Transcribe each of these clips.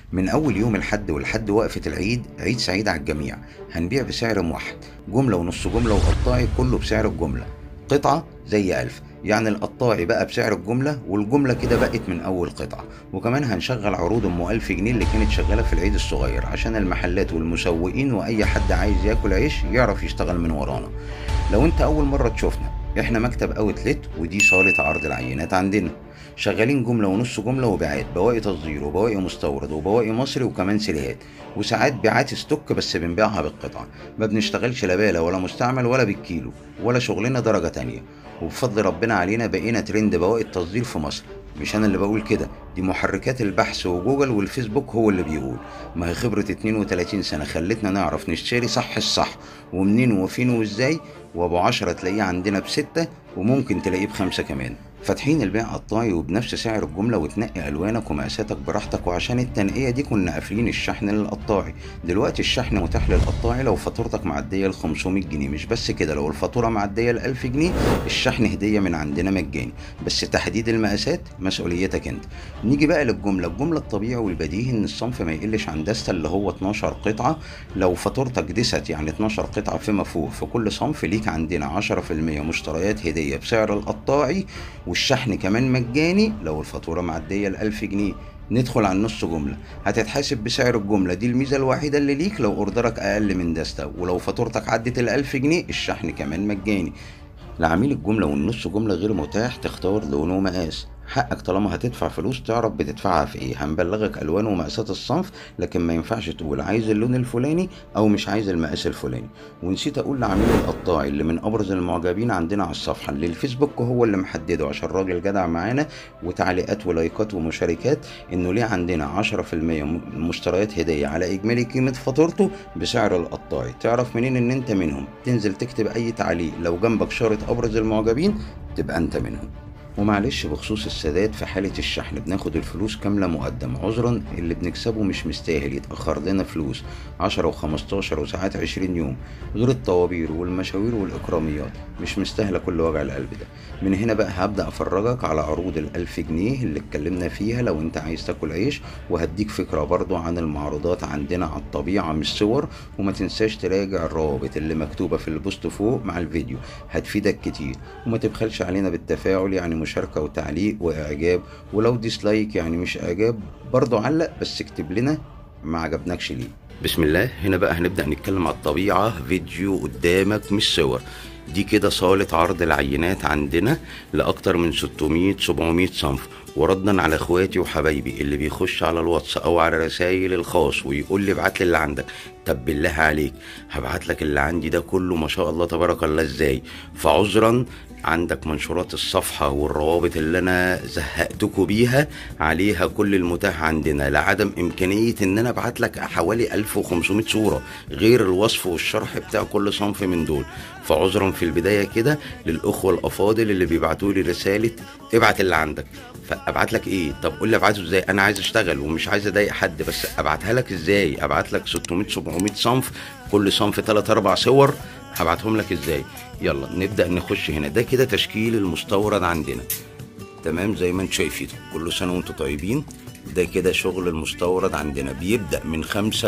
من أول يوم الحد ولحد وقفة العيد عيد سعيد على الجميع هنبيع بسعر موحد جملة ونص جملة وقطاعي كله بسعر الجملة قطعة زي ألف يعني القطاعي بقى بسعر الجملة والجملة كده بقت من أول قطعة وكمان هنشغل عروض أم ألف جنيه اللي كانت شغالة في العيد الصغير عشان المحلات والمسوقين وأي حد عايز ياكل عيش يعرف يشتغل من ورانا لو أنت أول مرة تشوفنا احنا مكتب اوتلت ودي صالة عرض العينات عندنا شغالين جملة ونص جملة وبيعات بواقي تصدير وبواقي مستورد وبواقي مصري وكمان سيليهات وساعات بيعات ستوك بس بنبيعها بالقطعة ما بنشتغلش لا بالة ولا مستعمل ولا بالكيلو ولا شغلنا درجة تانية وبفضل ربنا علينا بقينا ترند بواقي التصدير في مصر مش انا اللي بقول كده دي محركات البحث وجوجل والفيسبوك هو اللي بيقول ما هي خبرة 32 سنة خلتنا نعرف نشتري صح الصح ومنين وفين وازاي وابو عشرة تلاقيه عندنا بستة وممكن تلاقيه بخمسة كمان فاتحين البيع قطاعي وبنفس سعر الجملة وتنقي ألوانك ومقاساتك براحتك وعشان التنقية دي كنا قافلين الشحن للقطاعي دلوقتي الشحن متاح للقطاعي لو فاتورتك معدية ال 500 جنيه مش بس كده لو الفاتورة معدية ال 1000 جنيه الشحن هدية من عندنا مجاني بس تحديد المقاسات مسؤوليتك انت نيجي بقى للجملة الجملة الطبيعي والبديهي ان الصنف ما يقلش عن دستة اللي هو 12 قطعة لو فاتورتك دست يعني 12 قطعة فيما فوق في كل صنف ليك عندنا 10% مشتريات هدية بسعر القطاعي والشحن كمان مجاني لو الفاتورة معدية الألف جنيه ندخل على النص جملة هتتحاسب بسعر الجملة دي الميزة الوحيدة اللي ليك لو اوردرك أقل من دستة ولو فاتورتك عدت الألف جنيه الشحن كمان مجاني لعميل الجملة والنص جملة غير متاح تختار لون ومقاس حقك طالما هتدفع فلوس تعرف بتدفعها في ايه هنبلغك الوان ومقاسات الصنف لكن ما ينفعش تقول عايز اللون الفلاني او مش عايز المقاس الفلاني ونسيت اقول لعميل القطاعي اللي من ابرز المعجبين عندنا على الصفحه اللي الفيسبوك هو اللي محدده عشان راجل جدع معانا وتعليقات ولايكات ومشاركات انه ليه عندنا 10% مشتريات هديه على اجمالي قيمه فاتورته بسعر القطاعي تعرف منين ان انت منهم تنزل تكتب اي تعليق لو جنبك شارة ابرز المعجبين تبقى انت منهم ومعلش بخصوص السداد في حالة الشحن بناخد الفلوس كاملة مقدم عذرا اللي بنكسبه مش مستاهل يتأخر لنا فلوس عشرة وخمستاشر وساعات عشرين يوم غير الطوابير والمشاوير والإكراميات مش مستاهلة كل وجع القلب ده من هنا بقى هبدأ أفرجك على عروض الألف جنيه اللي اتكلمنا فيها لو انت عايز تاكل عيش وهديك فكرة برضو عن المعروضات عندنا على الطبيعة مش صور وما تنساش تراجع الروابط اللي مكتوبة في البوست فوق مع الفيديو هتفيدك كتير وما تبخلش علينا بالتفاعل يعني مشاركة وتعليق وإعجاب ولو ديسلايك يعني مش إعجاب برضو علق بس اكتب لنا ما عجبناكش ليه بسم الله هنا بقى هنبدأ نتكلم على الطبيعة فيديو قدامك مش صور دي كده صالة عرض العينات عندنا لأكتر من 600 700 صنف وردا على اخواتي وحبايبي اللي بيخش على الواتس او على رسائل الخاص ويقول لي ابعت لي اللي عندك طب بالله عليك هبعت لك اللي عندي ده كله ما شاء الله تبارك الله ازاي فعذرا عندك منشورات الصفحة والروابط اللي أنا زهقتكوا بيها عليها كل المتاح عندنا لعدم إمكانية إن أنا أبعت لك حوالي 1500 صورة غير الوصف والشرح بتاع كل صنف من دول فعذرا في البداية كده للأخوة الأفاضل اللي بيبعتوا لي رسالة ابعت اللي عندك فابعت لك ايه طب قول لي ابعته ازاي انا عايز اشتغل ومش عايز اضايق حد بس ابعتها لك ازاي ابعت لك 600 700 صنف كل صنف 3 4 صور هبعتهم لك ازاي يلا نبدا نخش هنا ده كده تشكيل المستورد عندنا تمام زي ما انتم شايفين كل سنه وانتم طيبين ده كده شغل المستورد عندنا بيبدا من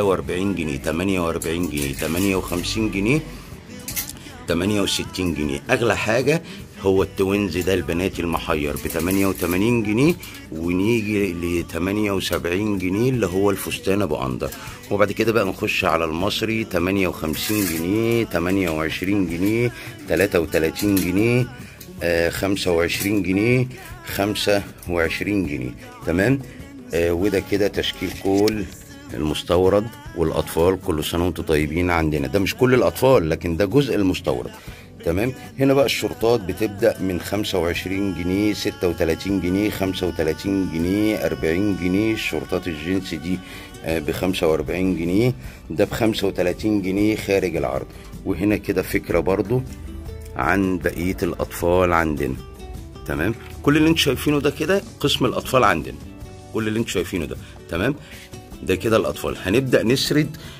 45 جنيه 48 جنيه 58 جنيه 68 جنيه اغلى حاجه هو التوينز ده البنات المحير ب 88 جنيه ونيجي ل 78 جنيه اللي هو الفستان ابو اندر وبعد كده بقى نخش على المصري 58 جنيه 28 جنيه 33 جنيه آه 25 جنيه 25 جنيه تمام آه وده كده تشكيل كل المستورد والاطفال كل سنه وانتم طيبين عندنا ده مش كل الاطفال لكن ده جزء المستورد تمام هنا بقى الشرطات بتبدا من 25 جنيه 36 جنيه 35 جنيه 40 جنيه الشرطات الجنس دي ب 45 جنيه ده ب 35 جنيه خارج العرض وهنا كده فكره برضو عن بقيه الاطفال عندنا تمام كل اللي انتوا شايفينه ده كده قسم الاطفال عندنا كل اللي انتوا شايفينه ده تمام ده كده الاطفال هنبدا نسرد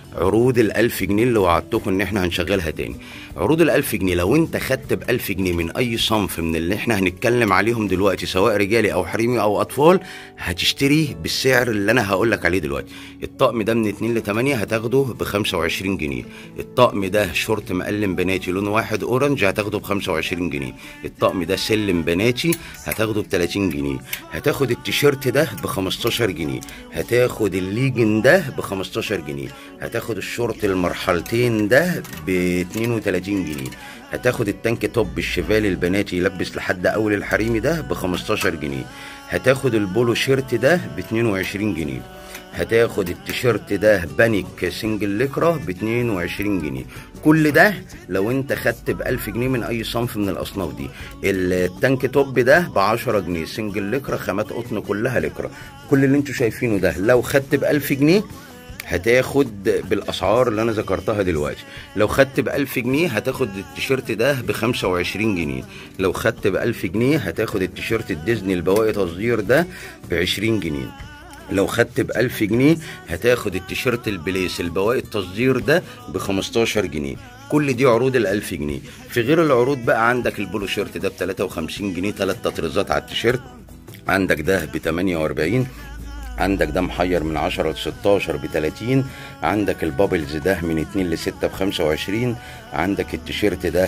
عروض الألف جنيه اللي وعدتكم ان احنا هنشغلها تاني عروض الألف جنيه لو انت خدت بألف جنيه من اي صنف من اللي احنا هنتكلم عليهم دلوقتي سواء رجالي او حريمي او اطفال هتشتري بالسعر اللي انا هقول لك عليه دلوقتي الطقم ده من 2 ل 8 هتاخده ب 25 جنيه الطقم ده شورت مقلم بناتي لون واحد اورنج هتاخده ب 25 جنيه الطقم ده سلم بناتي هتاخده ب 30 جنيه هتاخد التيشيرت ده ب 15 جنيه هتاخد الليجن ده ب 15 جنيه هتاخد الشورت المرحلتين ده ب 32 جنيه هتاخد التانك توب الشيفالي البناتي يلبس لحد اول الحريمي ده ب 15 جنيه هتاخد البولو شيرت ده ب 22 جنيه هتاخد التيشيرت ده بانيك سنجل لكرة ب 22 جنيه كل ده لو انت خدت ب 1000 جنيه من اي صنف من الاصناف دي التانك توب ده ب 10 جنيه سنجل لكرة خامات قطن كلها لكرة كل اللي انتوا شايفينه ده لو خدت ب 1000 جنيه هتاخد بالاسعار اللي انا ذكرتها دلوقتي لو خدت ب 1000 جنيه هتاخد التيشيرت ده ب 25 جنيه لو خدت ب 1000 جنيه هتاخد التيشيرت الديزني البواقي تصدير ده ب 20 جنيه لو خدت ب 1000 جنيه هتاخد التيشيرت البليس البواقي التصدير ده ب 15 جنيه كل دي عروض ال 1000 جنيه في غير العروض بقى عندك البولو شيرت ده ب 53 جنيه ثلاث تطريزات على التيشيرت عندك ده ب 48 عندك ده محير من 10 ل 16 ب 30 عندك البابلز ده من 2 ل 6 ب 25 عندك التيشيرت ده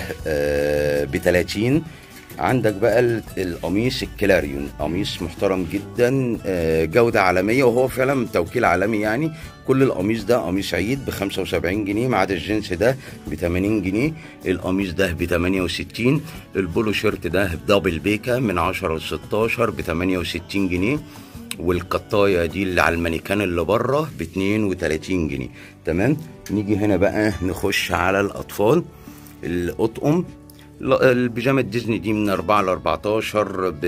ب 30 عندك بقى ال- القميص الكلاريون قميص محترم جدا آه، جودة عالمية وهو فعلا توكيل عالمي يعني كل القميص ده قميص عيد ب 75 جنيه ما عدا الجنس ده ب 80 جنيه القميص ده ب 68 البولو شيرت ده دبل بيكا من 10 ل 16 ب 68 جنيه والقطايه دي اللي على المانيكان اللي بره ب 32 جنيه تمام نيجي هنا بقى نخش على الاطفال الاطقم لا، البيجامه الديزني دي من 4 ل 14 ب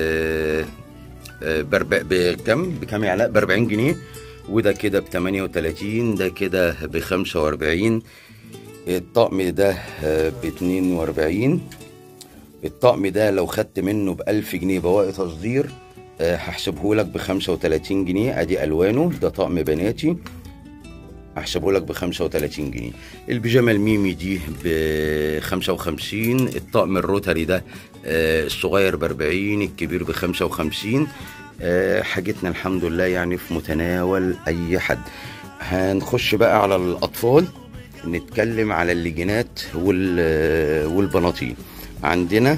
بربع بكم بكم يا علاء ب 40 جنيه وده كده ب 38 ده كده ب 45 الطقم ده ب 42 الطقم ده لو خدت منه ب 1000 جنيه بواقي تصدير آه، هحسبه لك ب 35 جنيه ادي الوانه ده طقم بناتي هحسبه لك ب 35 جنيه البيجامه الميمي دي ب 55 الطقم الروتري ده آه، الصغير ب 40 الكبير ب 55 آه، حاجتنا الحمد لله يعني في متناول اي حد هنخش بقى على الاطفال نتكلم على الليجينات وال- والبناطيل عندنا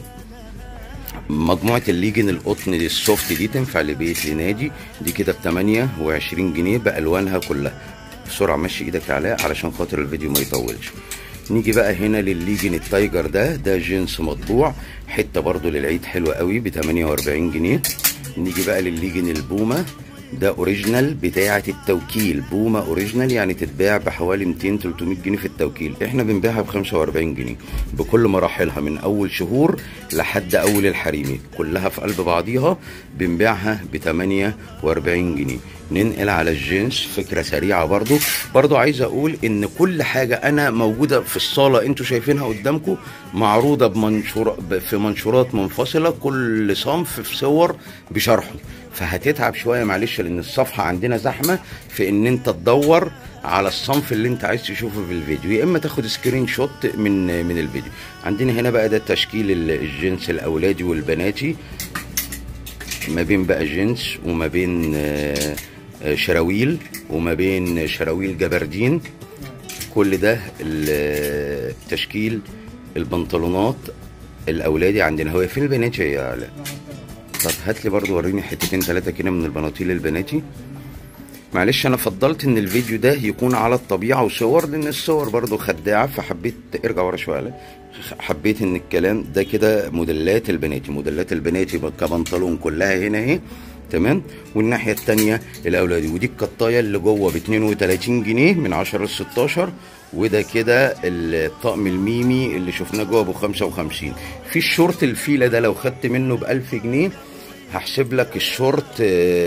مجموعة الليجن القطن دي السوفت دي تنفع لبيت لنادي دي كده ب 28 جنيه بألوانها كلها بسرعة مشي ايدك يا علاء علشان خاطر الفيديو ما يطولش نيجي بقى هنا للليجن التايجر ده ده جنس مطبوع حتة برضو للعيد حلوة قوي ب 48 جنيه نيجي بقى للليجن البومة ده اوريجينال بتاعة التوكيل بومة اوريجينال يعني تتباع بحوالي 200 300 جنيه في التوكيل احنا بنبيعها ب 45 جنيه بكل مراحلها من اول شهور لحد اول الحريمي كلها في قلب بعضيها بنبيعها ب 48 جنيه ننقل على الجنس فكرة سريعة برضو برضو عايز اقول ان كل حاجة انا موجودة في الصالة انتوا شايفينها قدامكم معروضة بمنشور ب- في منشورات منفصلة كل صنف في صور بشرحه فهتتعب شويه معلش لان الصفحه عندنا زحمه في ان انت تدور على الصنف اللي انت عايز تشوفه في الفيديو يا اما تاخد سكرين شوت من من الفيديو عندنا هنا بقى ده تشكيل ال- الجنس الاولادي والبناتي ما بين بقى جنس وما بين آه، آه، شراويل وما بين شراويل جبردين كل ده ال- تشكيل البنطلونات الاولادي عندنا هو فين البناتي يا علاء طب هات لي برضو وريني حتتين ثلاثه كده من البناطيل البناتي معلش انا فضلت ان الفيديو ده يكون على الطبيعه وصور لان الصور برضو خداعه فحبيت ارجع ورا شويه على- حبيت ان الكلام ده كده موديلات البناتي موديلات البناتي بقى كبنطلون كلها هنا اهي تمام والناحيه التانية الاولادي ودي القطايه اللي جوه ب 32 جنيه من 10 ل 16 وده كده الطقم الميمي اللي شفناه جوه ب 55 في الشورت الفيله ده لو خدت منه ب 1000 جنيه هحسب لك الشورت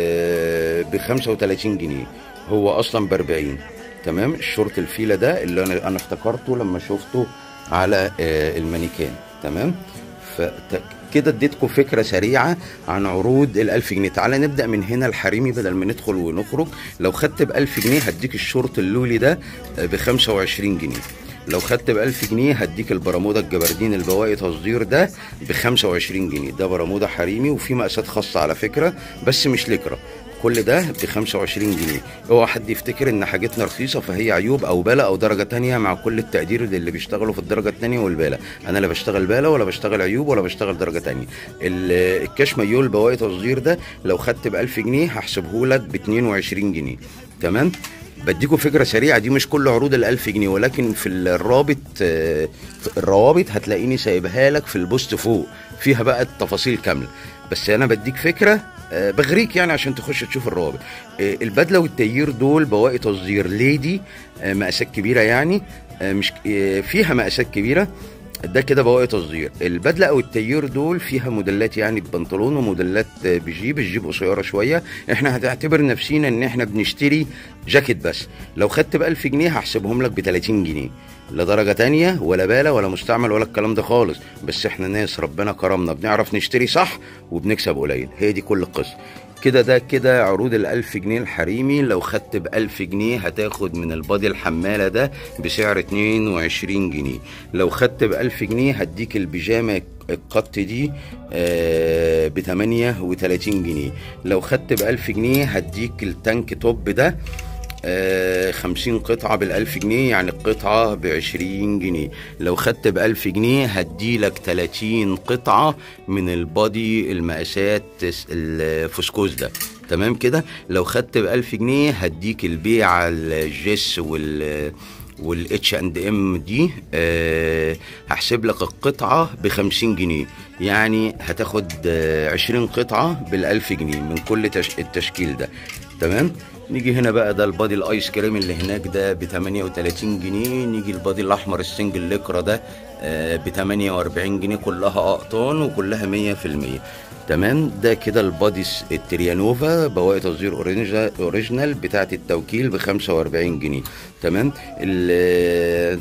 ب 35 جنيه هو اصلا ب 40 تمام الشورت الفيله ده اللي انا انا افتكرته لما شفته على آه، المانيكان تمام فكده اديتكم فكره سريعه عن عروض ال 1000 جنيه تعالى نبدا من هنا الحريمي بدل ما ندخل ونخرج لو خدت ب 1000 جنيه هديك الشورت اللولي ده ب 25 جنيه لو خدت ب 1000 جنيه هديك البرمودا الجبردين البواقي تصدير ده ب 25 جنيه ده برمودا حريمي وفي مقاسات خاصه على فكره بس مش لكرة كل ده ب 25 جنيه اوعى حد يفتكر ان حاجتنا رخيصه فهي عيوب او باله او درجه تانية مع كل التقدير للي بيشتغلوا في الدرجه التانية والباله انا لا بشتغل باله ولا بشتغل عيوب ولا بشتغل درجه تانية ال- الكاش ميول بواقي تصدير ده لو خدت ب 1000 جنيه هحسبه لك ب 22 جنيه تمام بديكوا فكره سريعه دي مش كل عروض ال 1000 جنيه ولكن في الرابط آه، في الروابط هتلاقيني سايبها لك في البوست فوق فيها بقى التفاصيل كامله بس انا بديك فكره آه، بغريك يعني عشان تخش تشوف الروابط آه، البدله والتيير دول بواقي تصدير ليدي آه، مقاسات كبيره يعني آه، مش آه، فيها مقاسات كبيره ده كده بواقي تصدير البدله او التيير دول فيها موديلات يعني ببنطلون وموديلات آه، بجيب الجيب قصيره شويه احنا هتعتبر نفسينا ان احنا بنشتري جاكيت بس لو خدت ب 1000 جنيه هحسبهم لك ب 30 جنيه لا درجه تانية ولا باله ولا مستعمل ولا الكلام ده خالص بس احنا ناس ربنا كرمنا بنعرف نشتري صح وبنكسب قليل هي دي كل القصه كده ده كده عروض ال 1000 جنيه الحريمي لو خدت ب 1000 جنيه هتاخد من البادي الحماله ده بسعر 22 جنيه لو خدت ب 1000 جنيه هديك البيجامه القط دي ب 38 جنيه لو خدت ب 1000 جنيه هديك التانك توب ده آه، 50 قطعة بالألف جنيه يعني القطعة بعشرين جنيه لو خدت بألف جنيه هديلك 30 قطعة من البادي المقاسات الفسكوز ده تمام كده لو خدت بألف جنيه هديك البيع الجيس وال والاتش اند ام دي أه هحسب لك القطعه ب 50 جنيه يعني هتاخد آه، 20 قطعه بال 1000 جنيه من كل تش... التشكيل ده تمام نيجي هنا بقى ده البادي الايس كريم اللي هناك ده ب 38 جنيه نيجي البادي الاحمر السنجل لكرة ده ب 48 جنيه كلها اقطان وكلها 100% تمام ده كده البادي س- التريانوفا بواقي تصدير اورينجا- اوريجينال بتاعه التوكيل ب 45 جنيه تمام ال-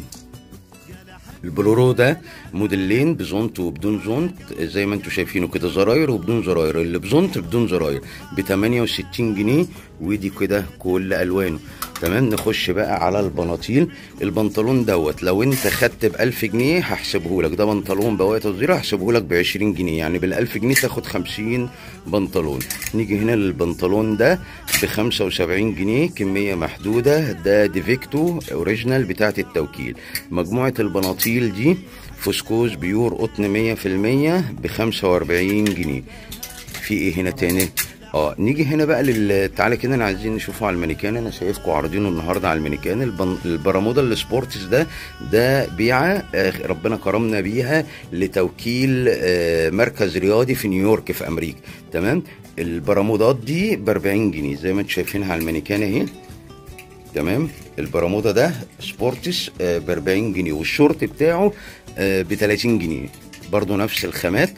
البلورو ده موديلين بزونت وبدون زونت زي ما انتم شايفينه كده زراير وبدون زراير اللي بزونت بدون زراير ب 68 جنيه ودي كده كل الوانه تمام نخش بقى على البناطيل البنطلون دوت لو انت خدت ب 1000 جنيه هحسبه لك ده بنطلون بواقي تصدير هحسبه لك ب 20 جنيه يعني بال 1000 جنيه تاخد 50 بنطلون نيجي هنا للبنطلون ده ب 75 جنيه كميه محدوده ده ديفيكتو اوريجينال بتاعه التوكيل مجموعه البناطيل دي فسكوز بيور قطن 100% ب 45 جنيه في ايه هنا تاني اه نيجي هنا بقى لل تعالى كده انا عايزين نشوفه على المانيكان انا شايفكم عارضينه النهارده على المانيكان البن... البرمودا السبورتس ده ده بيعه آه ربنا كرمنا بيها لتوكيل آه مركز رياضي في نيويورك في امريكا تمام البرمودات دي ب 40 جنيه زي ما انتم شايفينها على المانيكان اهي تمام البرمودا ده سبورتس ب 40 جنيه والشورت بتاعه ب 30 جنيه برضو نفس الخامات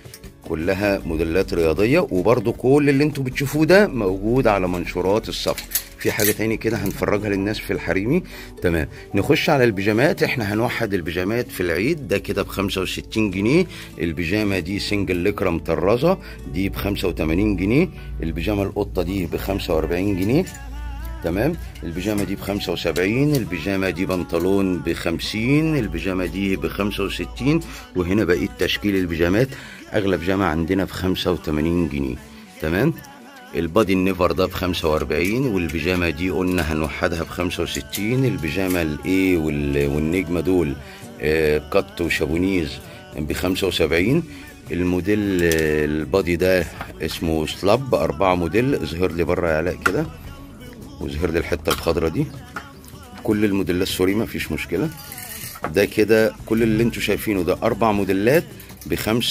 كلها موديلات رياضية وبرضو كل اللي انتوا بتشوفوه ده موجود على منشورات الصف في حاجة تاني كده هنفرجها للناس في الحريمي تمام نخش على البيجامات احنا هنوحد البيجامات في العيد ده كده ب 65 جنيه البيجامة دي سنجل لكرة مطرزة دي ب 85 جنيه البيجامة القطة دي ب 45 جنيه تمام البيجامه دي ب 75 البيجامه دي بنطلون ب 50 البيجامه دي ب 65 وهنا بقيه تشكيل البيجامات اغلى بيجامه عندنا ب 85 جنيه تمام البادي النيفر ده ب 45 والبيجامه دي قلنا هنوحدها ب 65 البيجامه الايه والنجمه دول آه كت وشابونيز ب 75 الموديل آه، البادي ده اسمه سلاب أربعة موديل اظهر لي بره يا علاء كده وظهر لي الحته الخضراء دي كل الموديلات سوري ما فيش مشكله ده كده كل اللي انتوا شايفينه ده اربع موديلات ب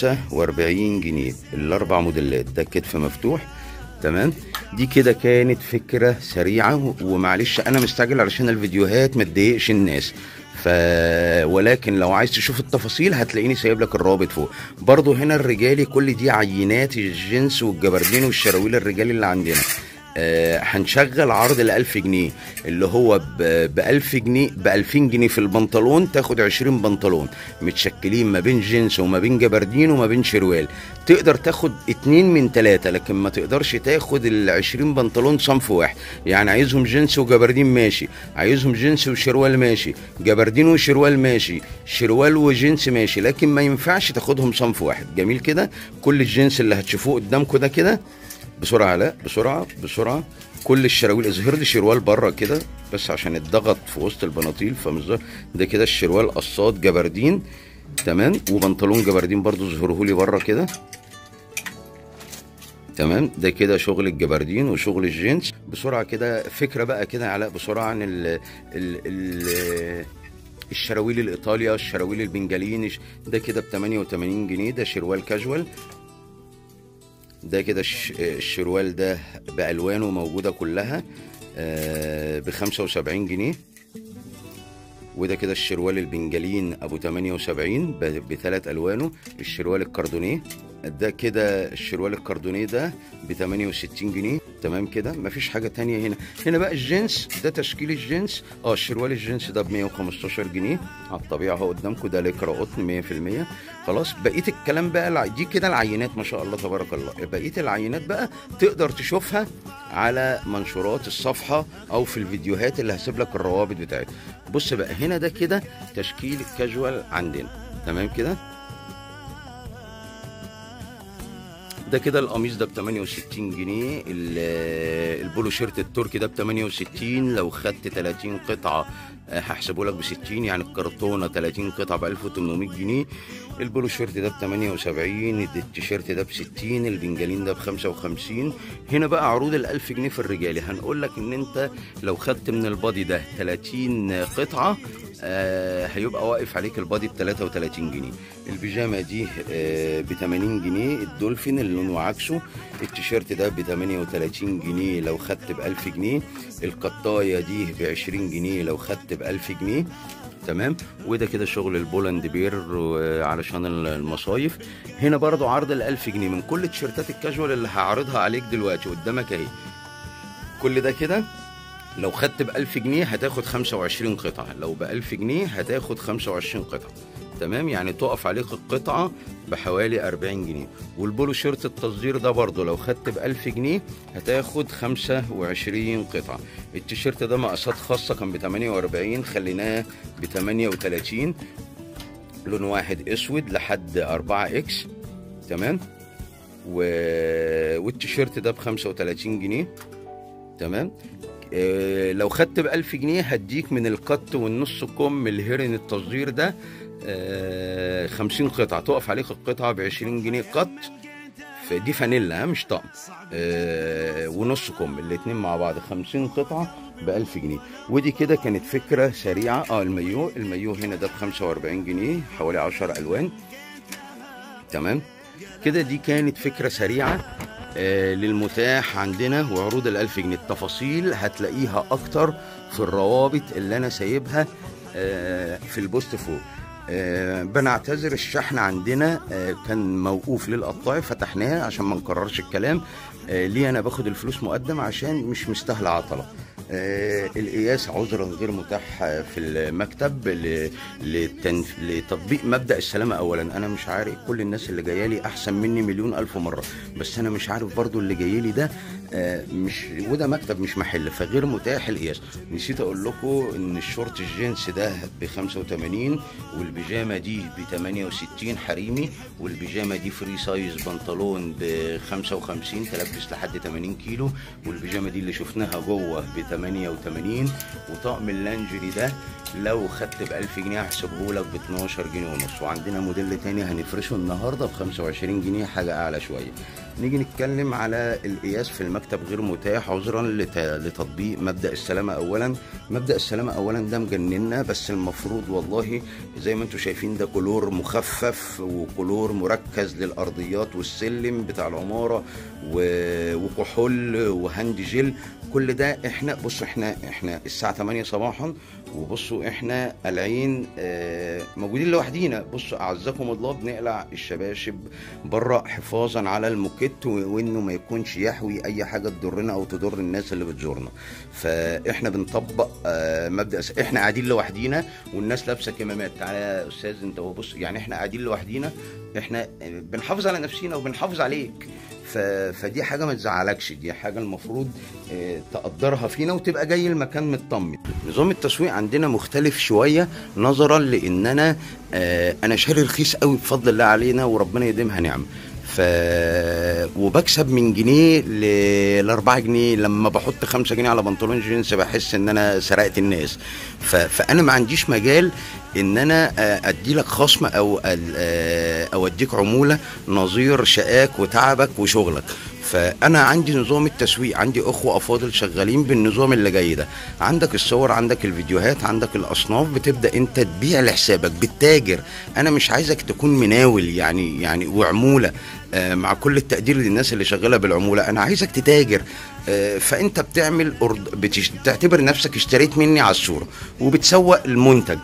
45 جنيه الاربع موديلات ده كتف مفتوح تمام دي كده كانت فكره سريعه ومعلش انا مستعجل علشان الفيديوهات ما تضايقش الناس ف ولكن لو عايز تشوف التفاصيل هتلاقيني سايب لك الرابط فوق برضو هنا الرجالي كل دي عينات الجنس والجبردين والشراويل الرجالي اللي عندنا آه هنشغل عرض ال 1000 جنيه اللي هو ب 1000 جنيه ب 2000 جنيه في البنطلون تاخد 20 بنطلون متشكلين ما بين جينز وما بين جبردين وما بين شروال تقدر تاخد اتنين من تلاتة لكن ما تقدرش تاخد ال 20 بنطلون صنف واحد يعني عايزهم جينز وجبردين ماشي عايزهم جينز وشروال ماشي جبردين وشروال ماشي شروال وجينز ماشي لكن ما ينفعش تاخدهم صنف واحد جميل كده كل الجنس اللي هتشوفوه قدامكم ده كده بسرعه لا بسرعه بسرعه كل الشراويل اظهر لي شروال بره كده بس عشان اتضغط في وسط البناطيل فمش ظاهر. ده كده الشروال قصاد جبردين تمام وبنطلون جبردين برضو ظهره لي بره كده تمام ده كده شغل الجبردين وشغل الجينز بسرعه كده فكره بقى كده علاء بسرعه عن ال ال ال الشراويل الايطاليا الشراويل البنجالين ده كده ب 88 جنيه ده شروال كاجوال ده كده الش- الشروال ده بالوانه موجوده كلها ب 75 جنيه وده كده الشروال البنجالين ابو 78 بثلاث الوانه الشروال الكاردونيه ده كده الشروال الكاردونيه ده ب 68 جنيه تمام كده مفيش حاجه تانية هنا هنا بقى الجنس ده تشكيل الجنس اه الشروال الجنس ده ب 115 جنيه على الطبيعه اهو قدامكم ده ليكرا قطن 100% خلاص بقيه الكلام بقى الع- دي كده العينات ما شاء الله تبارك الله بقيه العينات بقى تقدر تشوفها على منشورات الصفحه او في الفيديوهات اللي هسيب لك الروابط بتاعتها بص بقى هنا ده كده تشكيل الكاجوال عندنا تمام كده ده كده القميص ده ب 68 جنيه ال- البولو شيرت التركي ده ب 68 لو خدت 30 قطعه آه، هحسبه لك ب 60 يعني الكرتونه 30 قطعه ب 1800 جنيه البولو شيرت ده ب 78 التيشيرت ده ب 60 البنجالين ده ب 55 هنا بقى عروض ال 1000 جنيه في الرجالي هنقول لك ان انت لو خدت من البادي ده 30 قطعه آه هيبقى واقف عليك البادي ب 33 جنيه البيجامه دي آه ب 80 جنيه الدولفين اللي لونه عكسه التيشيرت ده ب 38 جنيه لو خدت ب 1000 جنيه القطايه دي ب 20 جنيه لو خدت ب 1000 جنيه تمام وده كده شغل البولاند بير و- علشان المصايف هنا برضو عرض ال 1000 جنيه من كل تيشيرتات الكاجوال اللي هعرضها عليك دلوقتي قدامك اهي كل ده كده لو خدت ب 1000 جنيه هتاخد 25 قطعة لو ب 1000 جنيه هتاخد 25 قطعة تمام يعني تقف عليك القطعة بحوالي 40 جنيه والبولو شيرت التصدير ده برضه لو خدت ب 1000 جنيه هتاخد 25 قطعة التيشيرت ده مقاسات خاصة كان ب 48 خليناه ب 38 لون واحد اسود لحد 4 اكس تمام و... والتيشيرت ده ب 35 جنيه تمام آه، لو خدت ب 1000 جنيه هديك من القط والنص كم الهيرن التصدير ده آه، 50 قطعه تقف عليك القطعه ب 20 جنيه قط فدي فانيلا ها مش طقم آه، ونص كم الاتنين مع بعض 50 قطعه ب 1000 جنيه ودي كده كانت فكره سريعه اه المايو المايو هنا ده ب 45 جنيه حوالي 10 الوان تمام كده دي كانت فكرة سريعة آه، للمتاح عندنا وعروض الألف جنيه التفاصيل هتلاقيها أكتر في الروابط اللي أنا سايبها آه، في البوست فوق آه، بنعتذر الشحن عندنا آه، كان موقوف للقطاع فتحناه عشان ما نكررش الكلام آه، ليه انا باخد الفلوس مقدم عشان مش مستاهله عطله آه، القياس عذرا غير متاح آه، في المكتب ل- لتنف... لتطبيق مبدا السلامه اولا انا مش عارف كل الناس اللي جايه لي احسن مني مليون الف مره بس انا مش عارف برضو اللي جاي لي ده آه، مش وده مكتب مش محل فغير متاح القياس نسيت اقول لكم ان الشورت الجينز ده ب 85 والبيجامه دي ب 68 حريمي والبيجامه دي فري سايز بنطلون ب 55 تلبس لحد 80 كيلو والبيجامه دي اللي شفناها جوه ب 88 وطقم اللانجري ده لو خدت ب 1000 جنيه هحسبه لك ب 12 جنيه ونص وعندنا موديل تاني هنفرشه النهارده ب 25 جنيه حاجه اعلى شويه نيجي نتكلم على القياس في المكتب غير متاح عذرا لت- لتطبيق مبدا السلامه اولا مبدا السلامه اولا ده مجننا بس المفروض والله زي ما انتم شايفين ده كلور مخفف وكلور مركز للارضيات والسلم بتاع العماره و- وكحول وهاند جل كل ده احنا بصوا احنا احنا الساعه 8 صباحا وبصوا احنا قالعين آه، موجودين لوحدينا بصوا اعزكم الله بنقلع الشباشب بره حفاظا على الموكيت و- وانه ما يكونش يحوي اي حاجه تضرنا او تضر الناس اللي بتزورنا فاحنا بنطبق آه، مبدا س- احنا قاعدين لوحدينا والناس لابسه كمامات تعالى يا استاذ انت بص يعني احنا قاعدين لوحدينا احنا بنحافظ على نفسينا وبنحافظ عليك ف... فدي حاجه ما تزعلكش دي حاجه المفروض آه، تقدرها فينا وتبقى جاي المكان مطمن نظام التسويق عندنا مختلف شويه نظرا لان انا آه، انا شاري رخيص قوي بفضل الله علينا وربنا يديمها نعمه ف وبكسب من جنيه ل 4 جنيه لما بحط 5 جنيه على بنطلون جينز بحس ان انا سرقت الناس ف... فانا ما عنديش مجال ان انا آه، ادي لك خصم او ال- آه، او اديك عموله نظير شقاك وتعبك وشغلك فانا عندي نظام التسويق عندي اخوه افاضل شغالين بالنظام اللي جاي ده عندك الصور عندك الفيديوهات عندك الاصناف بتبدا انت تبيع لحسابك بالتاجر انا مش عايزك تكون مناول يعني يعني وعموله آه، مع كل التقدير للناس اللي شغاله بالعموله انا عايزك تتاجر آه، فانت بتعمل أرد... بتش... بتعتبر نفسك اشتريت مني على الصوره وبتسوق المنتج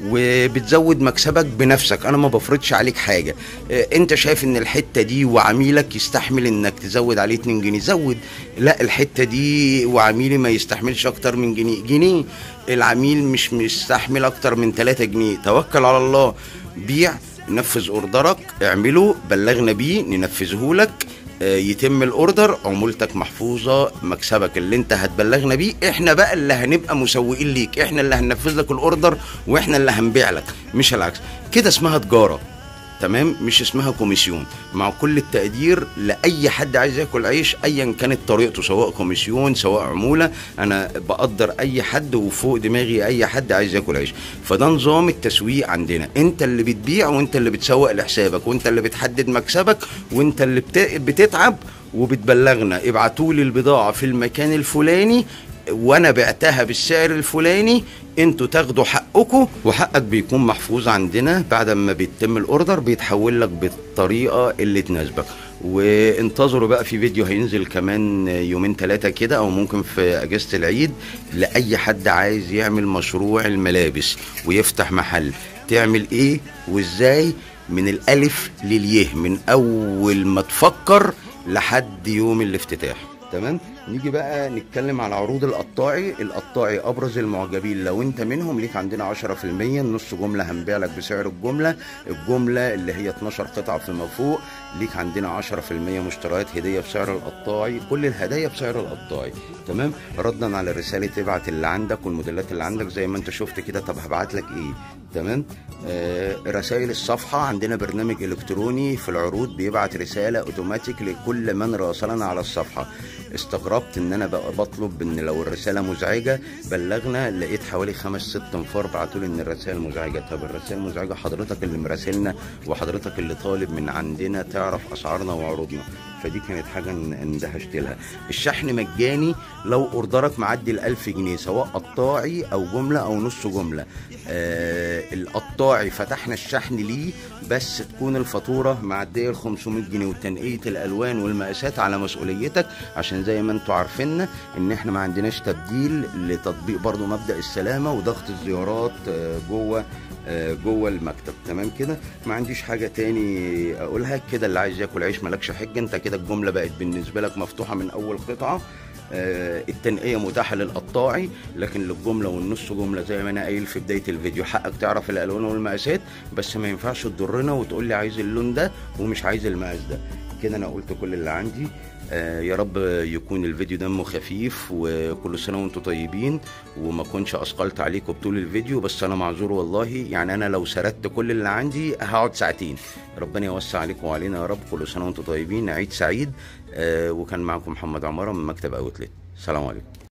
وبتزود مكسبك بنفسك انا ما بفرضش عليك حاجه آه، انت شايف ان الحته دي وعميلك يستحمل انك تزود عليه 2 جنيه زود لا الحته دي وعميلي ما يستحملش اكتر من جنيه جنيه العميل مش مستحمل اكتر من 3 جنيه توكل على الله بيع نفذ اوردرك اعمله بلغنا بيه ننفذه لك آه، يتم الاوردر عمولتك محفوظه مكسبك اللي انت هتبلغنا بيه احنا بقى اللي هنبقى مسوقين ليك احنا اللي هننفذ لك الاوردر واحنا اللي هنبيع لك مش العكس كده اسمها تجاره تمام مش اسمها كوميسيون مع كل التقدير لاي حد عايز ياكل عيش ايا كانت طريقته سواء كوميسيون سواء عموله انا بقدر اي حد وفوق دماغي اي حد عايز ياكل عيش فده نظام التسويق عندنا انت اللي بتبيع وانت اللي بتسوق لحسابك وانت اللي بتحدد مكسبك وانت اللي بت- بتتعب وبتبلغنا ابعتوا لي البضاعه في المكان الفلاني وانا بعتها بالسعر الفلاني انتوا تاخدوا حقكم وحقك بيكون محفوظ عندنا بعد ما بيتم الاوردر بيتحول لك بالطريقه اللي تناسبك وانتظروا بقى في فيديو هينزل كمان يومين ثلاثه كده او ممكن في اجازه العيد لاي حد عايز يعمل مشروع الملابس ويفتح محل تعمل ايه وازاي من الالف لليه من اول ما تفكر لحد يوم الافتتاح تمام نيجي بقى نتكلم على عروض القطاعي القطاعي ابرز المعجبين لو انت منهم ليك عندنا 10% نص جمله هنبيع لك بسعر الجمله الجمله اللي هي 12 قطعه فيما فوق ليك عندنا 10% مشتريات هديه بسعر القطاعي كل الهدايا بسعر القطاعي تمام ردا على الرساله تبعت اللي عندك والموديلات اللي عندك زي ما انت شفت كده طب هبعت لك ايه تمام آه رسائل الصفحه عندنا برنامج الكتروني في العروض بيبعت رساله اوتوماتيك لكل من راسلنا على الصفحه استغربت ان انا بقى بطلب ان لو الرساله مزعجه بلغنا لقيت حوالي خمس ست انفار بعتوا لي ان الرسائل مزعجه طب الرسائل مزعجه حضرتك اللي مراسلنا وحضرتك اللي طالب من عندنا تعرف اسعارنا وعروضنا فدي كانت حاجه ان- اندهشت لها الشحن مجاني لو اوردرك معدي ال 1000 جنيه سواء قطاعي او جمله او نص جمله آه القطاعي فتحنا الشحن ليه بس تكون الفاتوره معديه ال 500 جنيه وتنقيه الالوان والمقاسات على مسؤوليتك عشان زي ما انتوا عارفيننا ان احنا ما عندناش تبديل لتطبيق برضو مبدا السلامه وضغط الزيارات آه، جوه آه، جوه المكتب تمام كده ما عنديش حاجه تاني اقولها كده اللي عايز ياكل عيش مالكش حجه انت كده الجمله بقت بالنسبه لك مفتوحه من اول قطعه آه، التنقيه متاحه للقطاعي لكن للجمله والنص جمله زي ما انا قايل في بدايه الفيديو حقك تعرف الالوان والمقاسات بس ما ينفعش تضرنا وتقول لي عايز اللون ده ومش عايز المقاس ده كده انا قلت كل اللي عندي آه، يا رب يكون الفيديو دمه خفيف وكل سنه وانتم طيبين وما كنتش اثقلت عليكم بطول الفيديو بس انا معذور والله يعني انا لو سردت كل اللي عندي هقعد ساعتين ربنا يوسع عليكم وعلينا يا رب كل سنه وانتم طيبين عيد سعيد آه، وكان معكم محمد عماره من مكتب اوتلت سلام عليكم